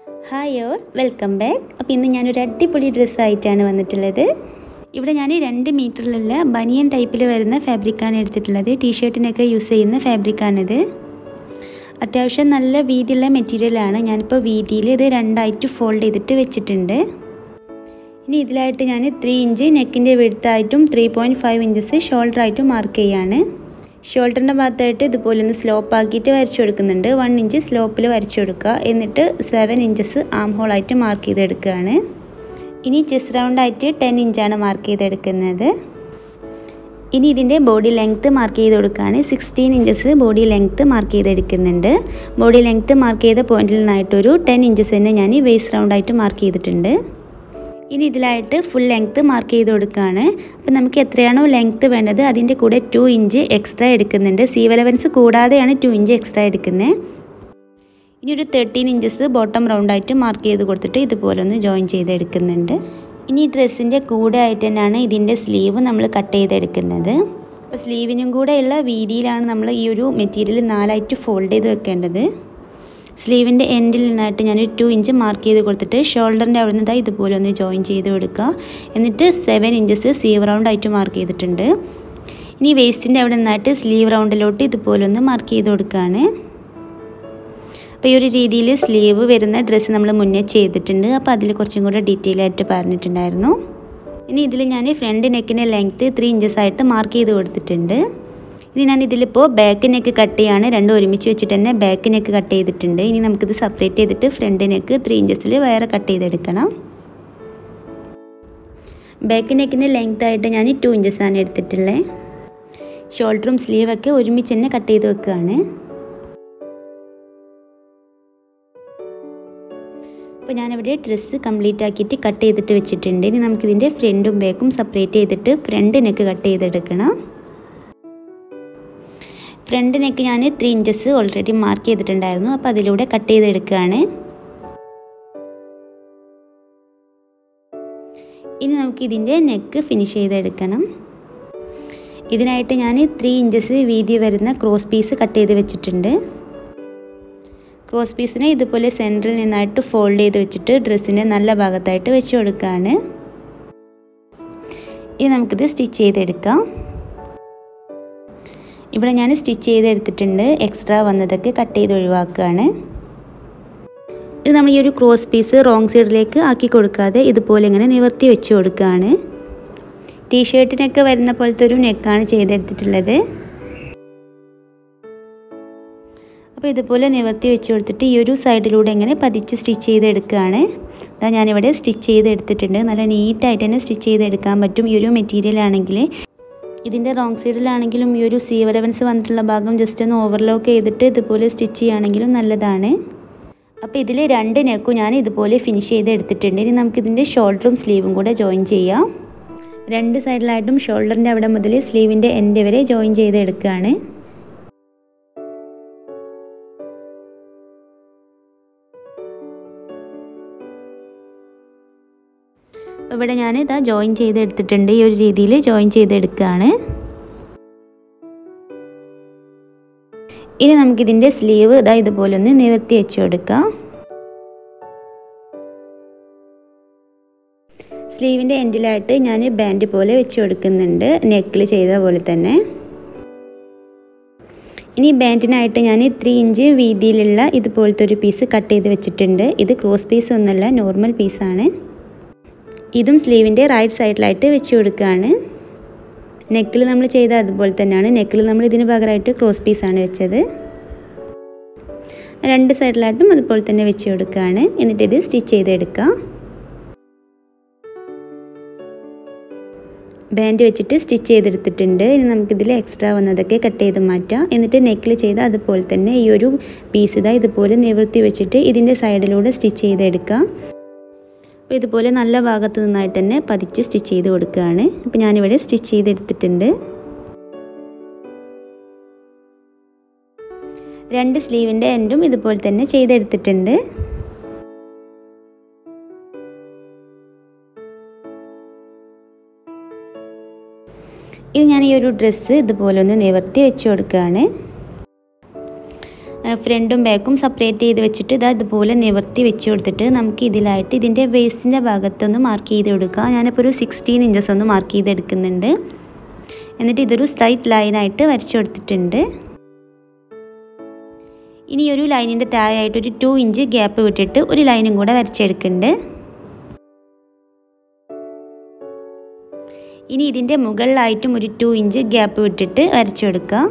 hi all welcome back അപ്പോൾ ഇന്ന് ഞാനൊരു അടിപൊളി ഡ്രസ്സായിട്ടാണ് വന്നിട്ടുള്ളത് ഇവിടെ ഞാൻ രണ്ട് മീറ്ററിലുള്ള ബനിയൻ ടൈപ്പിൽ വരുന്ന ഫാബ്രിക്കാണ് എടുത്തിട്ടുള്ളത് ടീഷർട്ടിനൊക്കെ യൂസ് ചെയ്യുന്ന ഫാബ്രിക്കാണിത് അത്യാവശ്യം നല്ല വീതിയുള്ള മെറ്റീരിയലാണ് ഞാനിപ്പോൾ വീതിയിൽ ഇത് രണ്ടായിട്ട് ഫോൾഡ് ചെയ്തിട്ട് വെച്ചിട്ടുണ്ട് ഇനി ഇതിലായിട്ട് ഞാൻ ത്രീ ഇഞ്ച് നെക്കിൻ്റെ വിടുത്തായിട്ടും ത്രീ പോയിൻറ്റ് ഫൈവ് ഇഞ്ചസ് ഷോൾഡറായിട്ടും മാർക്ക് ചെയ്യാണ് ഷോൾഡറിൻ്റെ ഭാഗത്തായിട്ട് ഇതുപോലെ ഒന്ന് സ്ലോപ്പ് ആക്കിയിട്ട് വരച്ചു കൊടുക്കുന്നുണ്ട് വൺ ഇഞ്ച് സ്ലോപ്പിൽ വരച്ചു കൊടുക്കുക എന്നിട്ട് സെവൻ ഇഞ്ചസ് ആം ഹോളായിട്ട് മാർക്ക് ചെയ്തെടുക്കുകയാണ് ഇനി ചെസ്റ്റ് റൗണ്ടായിട്ട് ടെൻ ഇഞ്ചാണ് മാർക്ക് ചെയ്തെടുക്കുന്നത് ഇനി ഇതിൻ്റെ ബോഡി ലെങ്ത്ത് മാർക്ക് ചെയ്ത് കൊടുക്കുകയാണ് sixteen inches body length mark ചെയ്തെടുക്കുന്നുണ്ട് ബോഡി ലെങ്ത്ത് മാർക്ക് ചെയ്ത പോയിന്റിൽ നിന്നായിട്ടൊരു ടെൻ ഇഞ്ചസ് തന്നെ ഞാൻ വേസ്റ്റ് റൗണ്ടായിട്ട് മാർക്ക് ചെയ്തിട്ടുണ്ട് ഇനി ഇതിലായിട്ട് ഫുൾ ലെങ്ത്ത് മാർക്ക് ചെയ്ത് കൊടുക്കുകയാണ് അപ്പോൾ നമുക്ക് എത്രയാണോ ലെങ്ത്ത് വേണ്ടത് അതിൻ്റെ കൂടെ ടു ഇഞ്ച് എക്സ്ട്രാ എടുക്കുന്നുണ്ട് സീ വലവൻസ് കൂടാതെയാണ് ടു ഇഞ്ച് എക്സ്ട്രാ എടുക്കുന്നത് ഇനി ഒരു തേർട്ടീൻ ഇഞ്ചസ് ബോട്ടം റൗണ്ടായിട്ട് മാർക്ക് ചെയ്ത് കൊടുത്തിട്ട് ഇതുപോലെ ഒന്ന് ജോയിൻ ചെയ്തെടുക്കുന്നുണ്ട് ഇനി ഡ്രസ്സിൻ്റെ കൂടെ ആയിട്ട് തന്നെയാണ് ഇതിൻ്റെ സ്ലീവ് നമ്മൾ കട്ട് ചെയ്തെടുക്കുന്നത് അപ്പോൾ സ്ലീവിനും കൂടെയുള്ള വീതിയിലാണ് നമ്മൾ ഈ ഒരു മെറ്റീരിയൽ നാലായിട്ട് ഫോൾഡ് ചെയ്ത് വെക്കേണ്ടത് സ്ലീവിൻ്റെ എൻഡിൽ നിന്നായിട്ട് ഞാനൊരു ടു ഇഞ്ച് മാർക്ക് ചെയ്ത് കൊടുത്തിട്ട് ഷോൾഡറിൻ്റെ അവിടെ നിന്ന് ഇതുപോലെ ഒന്ന് ജോയിൻ ചെയ്ത് കൊടുക്കുക എന്നിട്ട് സെവൻ ഇഞ്ചസ് സ്ലീവ് റൗണ്ട് ആയിട്ട് മാർക്ക് ചെയ്തിട്ടുണ്ട് ഇനി വേസ്റ്റിൻ്റെ അവിടെ നിന്നായിട്ട് സ്ലീവ് റൗണ്ടിലോട്ട് ഇതുപോലെ ഒന്ന് മാർക്ക് ചെയ്ത് കൊടുക്കുകയാണ് അപ്പോൾ ഈ ഒരു രീതിയിൽ സ്ലീവ് വരുന്ന ഡ്രസ്സ് നമ്മൾ മുന്നേ ചെയ്തിട്ടുണ്ട് അപ്പോൾ അതിൽ കുറച്ചും കൂടെ ഡീറ്റെയിൽ ആയിട്ട് പറഞ്ഞിട്ടുണ്ടായിരുന്നു ഇനി ഇതിൽ ഞാൻ ഫ്രണ്ട് നെക്കിൻ്റെ ലെങ്ത്ത് ത്രീ ഇഞ്ചസ് ആയിട്ട് മാർക്ക് ചെയ്ത് കൊടുത്തിട്ടുണ്ട് ഇനി ഞാൻ ഇതിലിപ്പോൾ ബാക്ക് നെക്ക് കട്ട് ചെയ്യാണ് രണ്ടും ഒരുമിച്ച് വെച്ചിട്ട് തന്നെ ബാക്ക് നെക്ക് കട്ട് ചെയ്തിട്ടുണ്ട് ഇനി നമുക്കിത് സെപ്പറേറ്റ് ചെയ്തിട്ട് ഫ്രണ്ട് നെക്ക് ത്രീ ഇഞ്ചസിൽ വേറെ കട്ട് ചെയ്തെടുക്കണം ബാക്ക് നെക്കിൻ്റെ ലെങ്ത് ആയിട്ട് ഞാൻ ടു ഇഞ്ചസാണ് എടുത്തിട്ടുള്ളത് ഷോൾഡറും സ്ലീവൊക്കെ ഒരുമിച്ച് തന്നെ കട്ട് ചെയ്ത് വെക്കുകയാണ് അപ്പോൾ ഞാനിവിടെ ഡ്രസ്സ് കംപ്ലീറ്റ് ആക്കിയിട്ട് കട്ട് ചെയ്തിട്ട് വെച്ചിട്ടുണ്ട് ഇനി നമുക്കിതിൻ്റെ ഫ്രണ്ടും ബാക്കും സെപ്പറേറ്റ് ചെയ്തിട്ട് ഫ്രണ്ട് നെക്ക് കട്ട് ചെയ്തെടുക്കണം ഫ്രണ്ട് നെക്ക് ഞാൻ ത്രീ ഇഞ്ചസ് ഓൾറെഡി മാർക്ക് ചെയ്തിട്ടുണ്ടായിരുന്നു അപ്പോൾ അതിലൂടെ കട്ട് ചെയ്തെടുക്കുകയാണ് ഇനി നമുക്ക് ഇതിൻ്റെ നെക്ക് ഫിനിഷ് ചെയ്തെടുക്കണം ഇതിനായിട്ട് ഞാൻ ത്രീ ഇഞ്ചസ് വീതി വരുന്ന ക്രോസ് പീസ് കട്ട് ചെയ്ത് വെച്ചിട്ടുണ്ട് ക്രോസ് പീസിനെ ഇതുപോലെ സെൻറ്ററിൽ നിന്നായിട്ട് ഫോൾഡ് ചെയ്ത് വെച്ചിട്ട് ഡ്രസ്സിൻ്റെ നല്ല ഭാഗത്തായിട്ട് വെച്ച് കൊടുക്കുകയാണ് ഇനി നമുക്കിത് സ്റ്റിച്ച് ചെയ്തെടുക്കാം ഇവിടെ ഞാൻ സ്റ്റിച്ച് ചെയ്തെടുത്തിട്ടുണ്ട് എക്സ്ട്രാ വന്നതൊക്കെ കട്ട് ചെയ്ത് ഒഴിവാക്കുകയാണ് ഇത് നമ്മൾ ഈ ഒരു ക്രോസ് പീസ് റോങ് സൈഡിലേക്ക് ആക്കി കൊടുക്കാതെ ഇതുപോലെ ഇങ്ങനെ നിവർത്തി വെച്ച് കൊടുക്കുകയാണ് ടീഷർട്ടിനൊക്കെ വരുന്ന പോലത്തെ ഒരു നെക്കാണ് ചെയ്തെടുത്തിട്ടുള്ളത് അപ്പോൾ ഇതുപോലെ നിവർത്തി വെച്ച് കൊടുത്തിട്ട് ഈ ഒരു സൈഡിലൂടെ ഇങ്ങനെ പതിച്ച് സ്റ്റിച്ച് ചെയ്തെടുക്കുകയാണ് അതാ ഞാനിവിടെ സ്റ്റിച്ച് ചെയ്തെടുത്തിട്ടുണ്ട് നല്ല നീറ്റായിട്ട് തന്നെ സ്റ്റിച്ച് ചെയ്തെടുക്കാൻ പറ്റും ഈ ഒരു മെറ്റീരിയൽ ആണെങ്കിൽ ഇതിൻ്റെ റോങ് സൈഡിലാണെങ്കിലും ഈ ഒരു സീ വലവൻസ് വന്നിട്ടുള്ള ഭാഗം ജസ്റ്റ് ഒന്ന് ഓവർലോക്ക് ചെയ്തിട്ട് ഇതുപോലെ സ്റ്റിച്ച് ചെയ്യുകയാണെങ്കിലും നല്ലതാണ് അപ്പോൾ ഇതിൽ രണ്ട് നെക്കും ഞാൻ ഇതുപോലെ ഫിനിഷ് ചെയ്ത് എടുത്തിട്ടുണ്ട് ഇനി നമുക്കിതിൻ്റെ ഷോൾഡറും സ്ലീവും കൂടെ ജോയിൻ ചെയ്യാം രണ്ട് സൈഡിലായിട്ടും ഷോൾഡറിൻ്റെ അവിടെ മുതൽ സ്ലീവിൻ്റെ എൻഡ് വരെ ജോയിൻ ചെയ്ത് എടുക്കുകയാണ് ഇവിടെ ഞാൻ ഇതാ ജോയിൻ ചെയ്തെടുത്തിട്ടുണ്ട് ഈ ഒരു രീതിയിൽ ജോയിൻ ചെയ്തെടുക്കുകയാണ് ഇനി നമുക്കിതിൻ്റെ സ്ലീവ് ഇതാ ഇതുപോലെ ഒന്ന് നിവർത്തി വെച്ച് കൊടുക്കാം സ്ലീവിൻ്റെ എൻഡിലായിട്ട് ഞാൻ ബാൻഡ് പോലെ വെച്ച് കൊടുക്കുന്നുണ്ട് നെക്കിൽ ചെയ്ത പോലെ തന്നെ ഇനി ബാൻഡിനായിട്ട് ഞാൻ ത്രീ ഇഞ്ച് വീതിയിലുള്ള ഇതുപോലത്തെ ഒരു പീസ് കട്ട് ചെയ്ത് വെച്ചിട്ടുണ്ട് ഇത് ക്രോസ് പീസ് ഒന്നുമല്ല നോർമൽ പീസാണ് ഇതും സ്ലീവിൻ്റെ റൈറ്റ് സൈഡിലായിട്ട് വെച്ച് കൊടുക്കുകയാണ് നെക്കിൽ നമ്മൾ ചെയ്ത അതുപോലെ തന്നെയാണ് നെക്കിൽ നമ്മൾ ഇതിന് പകരമായിട്ട് ക്രോസ് പീസാണ് വെച്ചത് രണ്ട് സൈഡിലായിട്ടും അതുപോലെ തന്നെ വെച്ച് കൊടുക്കുകയാണ് എന്നിട്ട് ഇത് സ്റ്റിച്ച് ചെയ്തെടുക്കാം ബാൻഡ് വെച്ചിട്ട് സ്റ്റിച്ച് ചെയ്തെടുത്തിട്ടുണ്ട് ഇനി നമുക്കിതിൽ എക്സ്ട്രാ വന്നതൊക്കെ കട്ട് ചെയ്ത് മാറ്റാം എന്നിട്ട് നെക്കിൽ ചെയ്ത അതുപോലെ തന്നെ ഈ ഒരു പീസ് ഇതാ ഇതുപോലെ നിവർത്തി വെച്ചിട്ട് ഇതിൻ്റെ സൈഡിലൂടെ സ്റ്റിച്ച് ചെയ്തെടുക്കാം അപ്പോൾ ഇതുപോലെ നല്ല ഭാഗത്ത് നിന്നായിട്ട് തന്നെ പതിച്ച് സ്റ്റിച്ച് ചെയ്ത് കൊടുക്കുകയാണ് അപ്പോൾ ഞാനിവിടെ സ്റ്റിച്ച് ചെയ്തെടുത്തിട്ടുണ്ട് രണ്ട് സ്ലീവിൻ്റെ എൻഡും ഇതുപോലെ തന്നെ ചെയ്തെടുത്തിട്ടുണ്ട് ഇനി ഞാൻ ഈ ഒരു ഡ്രസ്സ് ഇതുപോലെ ഒന്ന് നിവർത്തി വെച്ച് കൊടുക്കുകയാണ് ഫ്രണ്ടും ബാക്കും സെപ്പറേറ്റ് ചെയ്ത് വെച്ചിട്ട് ഇതാ ഇതുപോലെ നിവർത്തി വെച്ച് കൊടുത്തിട്ട് നമുക്ക് ഇതിലായിട്ട് ഇതിൻ്റെ വേസ്റ്റിൻ്റെ ഭാഗത്തൊന്ന് മാർക്ക് ചെയ്ത് കൊടുക്കുക ഞാനിപ്പോൾ ഒരു സിക്സ്റ്റീൻ ഇഞ്ചസ് ഒന്ന് മാർക്ക് ചെയ്തെടുക്കുന്നുണ്ട് എന്നിട്ട് ഇതൊരു സ്ട്രൈറ്റ് ലൈനായിട്ട് വരച്ചു കൊടുത്തിട്ടുണ്ട് ഇനി ഒരു ലൈനിൻ്റെ താഴെയായിട്ട് ഒരു ടു ഇഞ്ച് ഗ്യാപ്പ് വിട്ടിട്ട് ഒരു ലൈനും കൂടെ വരച്ചെടുക്കുന്നുണ്ട് ഇനി ഇതിൻ്റെ മുകളിലായിട്ടും ഒരു ടു ഇഞ്ച് ഗ്യാപ്പ് വിട്ടിട്ട് വരച്ചു കൊടുക്കുക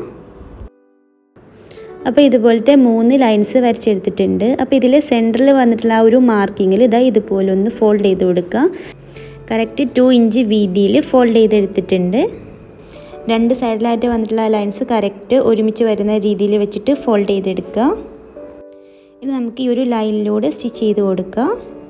അപ്പോൾ ഇതുപോലത്തെ മൂന്ന് ലൈൻസ് വരച്ചെടുത്തിട്ടുണ്ട് അപ്പോൾ ഇതിൽ സെൻറ്ററിൽ വന്നിട്ടുള്ള ആ ഒരു മാർക്കിങ്ങിൽ ഇതാ ഇതുപോലെ ഒന്ന് ഫോൾഡ് ചെയ്ത് കൊടുക്കുക കറക്റ്റ് ടു ഇഞ്ച് വീതിയിൽ ഫോൾഡ് ചെയ്തെടുത്തിട്ടുണ്ട് രണ്ട് സൈഡിലായിട്ട് വന്നിട്ടുള്ള ലൈൻസ് കറക്റ്റ് ഒരുമിച്ച് വരുന്ന രീതിയിൽ വെച്ചിട്ട് ഫോൾഡ് ചെയ്തെടുക്കുക ഇനി നമുക്ക് ഈ ഒരു ലൈനിലൂടെ സ്റ്റിച്ച് ചെയ്ത് കൊടുക്കുക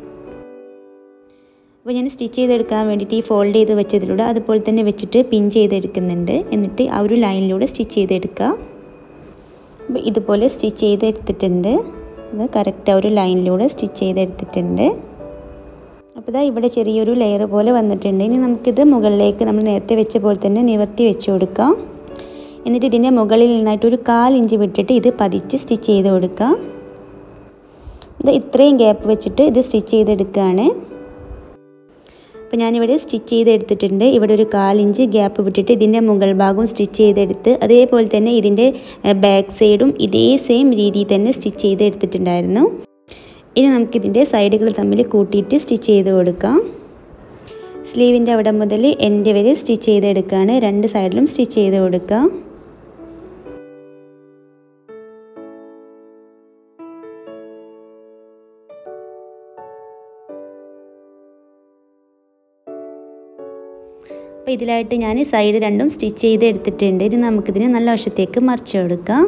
അപ്പോൾ ഞാൻ സ്റ്റിച്ച് ചെയ്തെടുക്കാൻ വേണ്ടിയിട്ട് ഈ ഫോൾഡ് ചെയ്ത് വെച്ചതിലൂടെ അതുപോലെ തന്നെ വെച്ചിട്ട് പിൻ ചെയ്തെടുക്കുന്നുണ്ട് എന്നിട്ട് ആ ഒരു ലൈനിലൂടെ സ്റ്റിച്ച് ചെയ്തെടുക്കുക അപ്പോൾ ഇതുപോലെ സ്റ്റിച്ച് ചെയ്തെടുത്തിട്ടുണ്ട് ഇത് കറക്റ്റ് ആ ഒരു ലൈനിലൂടെ സ്റ്റിച്ച് ചെയ്തെടുത്തിട്ടുണ്ട് അപ്പോൾ ഇതാ ഇവിടെ ചെറിയൊരു ലെയർ പോലെ വന്നിട്ടുണ്ട് ഇനി നമുക്കിത് മുകളിലേക്ക് നമ്മൾ നേരത്തെ വെച്ച പോലെ തന്നെ നിവർത്തി വെച്ച് കൊടുക്കാം എന്നിട്ട് ഇതിൻ്റെ മുകളിൽ നിന്നായിട്ട് ഒരു കാൽ ഇഞ്ച് വിട്ടിട്ട് ഇത് പതിച്ച് സ്റ്റിച്ച് ചെയ്ത് കൊടുക്കുക ഇത് ഇത്രയും ഗ്യാപ്പ് വെച്ചിട്ട് ഇത് സ്റ്റിച്ച് ചെയ്തെടുക്കുകയാണ് അപ്പോൾ ഞാനിവിടെ സ്റ്റിച്ച് ചെയ്തെടുത്തിട്ടുണ്ട് ഇവിടെ ഒരു കാലിഞ്ച് ഗ്യാപ്പ് വിട്ടിട്ട് ഇതിൻ്റെ മുകൾ ഭാഗവും സ്റ്റിച്ച് ചെയ്തെടുത്ത് അതേപോലെ തന്നെ ഇതിൻ്റെ ബാക്ക് സൈഡും ഇതേ സെയിം രീതിയിൽ തന്നെ സ്റ്റിച്ച് ചെയ്തെടുത്തിട്ടുണ്ടായിരുന്നു ഇനി നമുക്കിതിൻ്റെ സൈഡുകൾ തമ്മിൽ കൂട്ടിയിട്ട് സ്റ്റിച്ച് ചെയ്ത് കൊടുക്കാം സ്ലീവിൻ്റെ അവിടെ മുതൽ എൻ്റെ വരെ സ്റ്റിച്ച് ചെയ്തെടുക്കുകയാണ് രണ്ട് സൈഡിലും സ്റ്റിച്ച് ചെയ്ത് കൊടുക്കുക അപ്പോൾ ഇതിലായിട്ട് ഞാൻ സൈഡ് രണ്ടും സ്റ്റിച്ച് ചെയ്ത് എടുത്തിട്ടുണ്ട് ഇനി നമുക്കിതിന് നല്ല വശത്തേക്ക് മറിച്ച് കൊടുക്കാം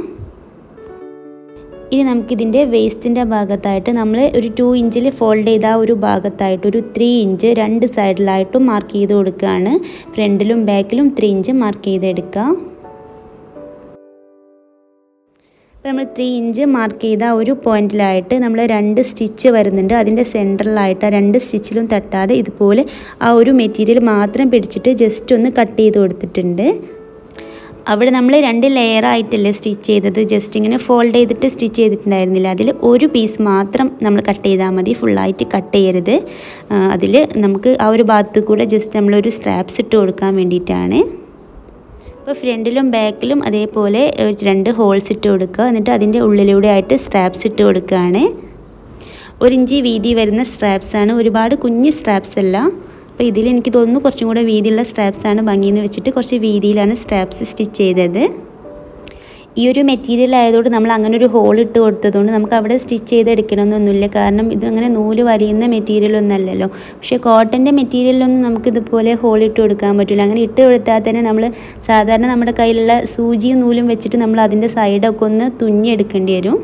ഇനി നമുക്കിതിൻ്റെ വേസ്റ്റിൻ്റെ ഭാഗത്തായിട്ട് നമ്മൾ ഒരു ടു ഇഞ്ചിൽ ഫോൾഡ് ചെയ്ത ആ ഒരു ഭാഗത്തായിട്ട് ഒരു ത്രീ ഇഞ്ച് രണ്ട് സൈഡിലായിട്ടും മാർക്ക് ചെയ്ത് കൊടുക്കുകയാണ് ഫ്രണ്ടിലും ബാക്കിലും ത്രീ ഇഞ്ച് മാർക്ക് ചെയ്തെടുക്കുക അപ്പോൾ നമ്മൾ ത്രീ ഇഞ്ച് മാർക്ക് ചെയ്ത ഒരു പോയിന്റിലായിട്ട് നമ്മൾ രണ്ട് സ്റ്റിച്ച് വരുന്നുണ്ട് അതിൻ്റെ സെൻറ്ററിലായിട്ട് ആ രണ്ട് സ്റ്റിച്ചിലും തട്ടാതെ ഇതുപോലെ ആ ഒരു മെറ്റീരിയൽ മാത്രം പിടിച്ചിട്ട് ജസ്റ്റ് ഒന്ന് കട്ട് ചെയ്ത് കൊടുത്തിട്ടുണ്ട് അവിടെ നമ്മൾ രണ്ട് ലെയർ ആയിട്ടല്ലേ സ്റ്റിച്ച് ചെയ്തത് ജസ്റ്റ് ഇങ്ങനെ ഫോൾഡ് ചെയ്തിട്ട് സ്റ്റിച്ച് ചെയ്തിട്ടുണ്ടായിരുന്നില്ല അതിൽ ഒരു പീസ് മാത്രം നമ്മൾ കട്ട് ചെയ്താൽ മതി ഫുള്ളായിട്ട് കട്ട് ചെയ്യരുത് അതിൽ നമുക്ക് ആ ഒരു ഭാഗത്ത് കൂടെ ജസ്റ്റ് നമ്മളൊരു സ്ട്രാപ്സ് ഇട്ട് കൊടുക്കാൻ വേണ്ടിയിട്ടാണ് അപ്പോൾ ഫ്രണ്ടിലും ബാക്കിലും അതേപോലെ രണ്ട് ഹോൾസ് ഇട്ട് കൊടുക്കുക എന്നിട്ട് അതിൻ്റെ ഉള്ളിലൂടെ ആയിട്ട് സ്ട്രാപ്സ് ഇട്ട് കൊടുക്കുകയാണ് ഒരു ഇഞ്ചി വീതി വരുന്ന സ്ട്രാപ്സാണ് ഒരുപാട് കുഞ്ഞ് സ്ട്രാപ്സ് അല്ല അപ്പോൾ ഇതിൽ എനിക്ക് തോന്നുന്നു കുറച്ചും കൂടെ വീതിയുള്ള സ്ട്രാപ്സാണ് ഭംഗിയെന്ന് വെച്ചിട്ട് കുറച്ച് വീതിയിലാണ് സ്ട്രാപ്സ് സ്റ്റിച്ച് ചെയ്തത് ഈ ഒരു മെറ്റീരിയൽ ആയതുകൊണ്ട് നമ്മൾ അങ്ങനെ ഒരു ഹോൾ ഇട്ട് കൊടുത്തതുകൊണ്ട് നമുക്ക് അവിടെ സ്റ്റിച്ച് ചെയ്തെടുക്കണമെന്നൊന്നുമില്ല കാരണം ഇത് അങ്ങനെ നൂല് വലിയുന്ന മെറ്റീരിയൽ ഒന്നല്ലല്ലോ പക്ഷേ കോട്ടൻ്റെ മെറ്റീരിയലൊന്നും നമുക്ക് ഇതുപോലെ ഹോൾ ഇട്ട് കൊടുക്കാൻ പറ്റില്ല അങ്ങനെ ഇട്ട് കൊടുത്താൽ തന്നെ നമ്മൾ സാധാരണ നമ്മുടെ കയ്യിലുള്ള സൂചിയും നൂലും വെച്ചിട്ട് നമ്മൾ അതിൻ്റെ സൈഡൊക്കെ ഒന്ന് തുന്നിയെടുക്കേണ്ടി വരും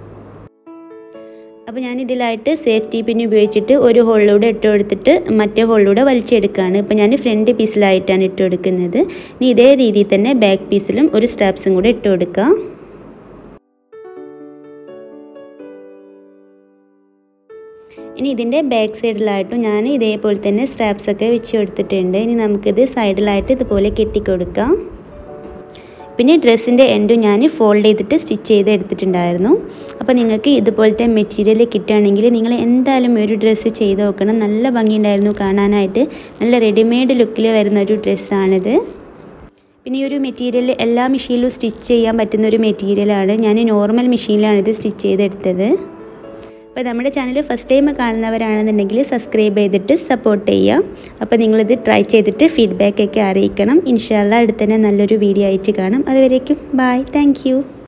അപ്പോൾ ഞാൻ ഇതിലായിട്ട് സേഫ്റ്റി പിൻ ഉപയോഗിച്ചിട്ട് ഒരു ഹോളിലൂടെ ഇട്ട് കൊടുത്തിട്ട് മറ്റേ ഹോളിലൂടെ വലിച്ചെടുക്കുകയാണ് ഇപ്പോൾ ഞാൻ ഫ്രണ്ട് പീസിലായിട്ടാണ് ഇട്ട് കൊടുക്കുന്നത് ഇനി ഇതേ രീതിയിൽ തന്നെ ബാക്ക് പീസിലും ഒരു സ്ട്രാപ്സും കൂടെ ഇട്ട് കൊടുക്കുക ഇനി ഇതിൻ്റെ ബാക്ക് സൈഡിലായിട്ടും ഞാൻ ഇതേപോലെ തന്നെ സ്ട്രാപ്സ് ഒക്കെ വെച്ച് കൊടുത്തിട്ടുണ്ട് ഇനി നമുക്കിത് സൈഡിലായിട്ട് ഇതുപോലെ കെട്ടിക്കൊടുക്കാം പിന്നെ ഡ്രസ്സിൻ്റെ എൻഡും ഞാൻ ഫോൾഡ് ചെയ്തിട്ട് സ്റ്റിച്ച് ചെയ്ത് എടുത്തിട്ടുണ്ടായിരുന്നു അപ്പോൾ നിങ്ങൾക്ക് ഇതുപോലത്തെ മെറ്റീരിയൽ കിട്ടുകയാണെങ്കിൽ നിങ്ങൾ എന്തായാലും ഒരു ഡ്രസ്സ് ചെയ്ത് നോക്കണം നല്ല ഭംഗിയുണ്ടായിരുന്നു കാണാനായിട്ട് നല്ല റെഡിമെയ്ഡ് ലുക്കിൽ വരുന്ന ഒരു ഡ്രസ്സാണിത് പിന്നെ ഈ ഒരു മെറ്റീരിയൽ എല്ലാ മെഷീനിലും സ്റ്റിച്ച് ചെയ്യാൻ പറ്റുന്ന ഒരു മെറ്റീരിയലാണ് ഞാൻ നോർമൽ മെഷീനിലാണ് ഇത് സ്റ്റിച്ച് ചെയ്തെടുത്തത് അപ്പോൾ നമ്മുടെ ചാനൽ ഫസ്റ്റ് ടൈം കാണുന്നവരാണെന്നുണ്ടെങ്കിൽ സബ്സ്ക്രൈബ് ചെയ്തിട്ട് സപ്പോർട്ട് ചെയ്യുക അപ്പോൾ നിങ്ങളിത് ട്രൈ ചെയ്തിട്ട് ഫീഡ്ബാക്ക് ഒക്കെ അറിയിക്കണം ഇൻഷാല്ല അടുത്തന്നെ നല്ലൊരു വീഡിയോ ആയിട്ട് കാണാം അതുവരേക്കും ബായ് താങ്ക്